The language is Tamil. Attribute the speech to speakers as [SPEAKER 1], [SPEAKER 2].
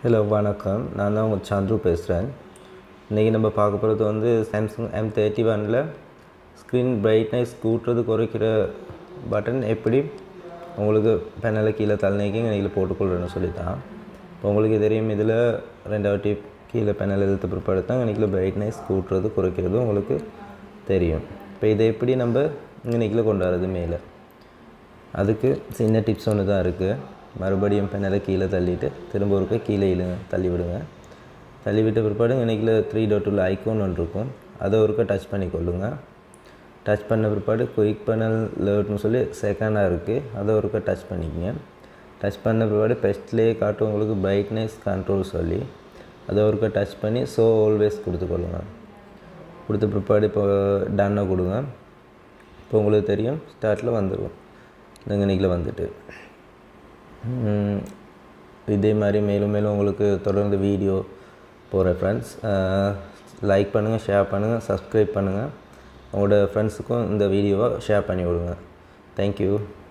[SPEAKER 1] ஹலோ வணக்கம் நான் தான் உங்கள் சந்துரு பேசுகிறேன் இன்றைக்கி நம்ம பார்க்க போகிறது வந்து சாம்சங் எம் தேர்ட்டி ஒனில் ஸ்க்ரீன் பிரைட்னஸ் கூட்டுறது குறைக்கிற பட்டன் எப்படி உங்களுக்கு பேனலில் கீழே தள்ளினைக்கு இதில் போட்டுக்கொள்கிறேன்னு சொல்லித்தான் இப்போ உங்களுக்கு தெரியும் இதில் ரெண்டாவது டிப் கீழே பேனல் எழுத்து பிற்பாடு தான் இன்றைக்கி பிரைட்னஸ் கூட்டுறது குறைக்கிறது உங்களுக்கு தெரியும் இப்போ இதை எப்படி நம்ம இன்றைக்கில் கொண்டு வரது மேலே அதுக்கு சின்ன டிப்ஸ் ஒன்று தான் இருக்குது மறுபடியும் பெண்ணலை கீழே தள்ளிட்டு திரும்ப ஒருக்க கீழே இழுங்க தள்ளி விடுங்க தள்ளி விட்ட பிற்பாடு இன்றைக்கில் த்ரீ டாட் உள்ள ஐக்கோன் ஒன்று இருக்கும் அதை ஒருக்க டச் பண்ணி கொள்ளுங்க டச் பண்ண பிற்பாடு குயிக் பேனல் லேர்ட்னு சொல்லி செகண்டாக இருக்குது அதை ஒருக்க டச் பண்ணிக்கங்க டச் பண்ண பிற்பாடு பெஸ்ட்லேயே காட்டும் உங்களுக்கு பிரைட்னஸ் கண்ட்ரோல் சொல்லி அதை ஒருக்க டச் பண்ணி ஸோ ஆல்வேஸ் கொடுத்துக்கொள்ளுங்க கொடுத்த பிற்பாடு இப்போ டன்னை கொடுங்க இப்போ உங்களுக்கு தெரியும் ஸ்டார்ட்டில் வந்துடும் இன்றைக்கில் வந்துட்டு இதே மாதிரி மேலும் மேலும் உங்களுக்கு தொடர்ந்து வீடியோ போகிற ஃப்ரெண்ட்ஸ் லைக் பண்ணுங்கள் ஷேர் பண்ணுங்கள் சப்ஸ்கிரைப் பண்ணுங்கள் உங்களோட ஃப்ரெண்ட்ஸுக்கும் இந்த வீடியோவை ஷேர் பண்ணி விடுங்க தேங்க்யூ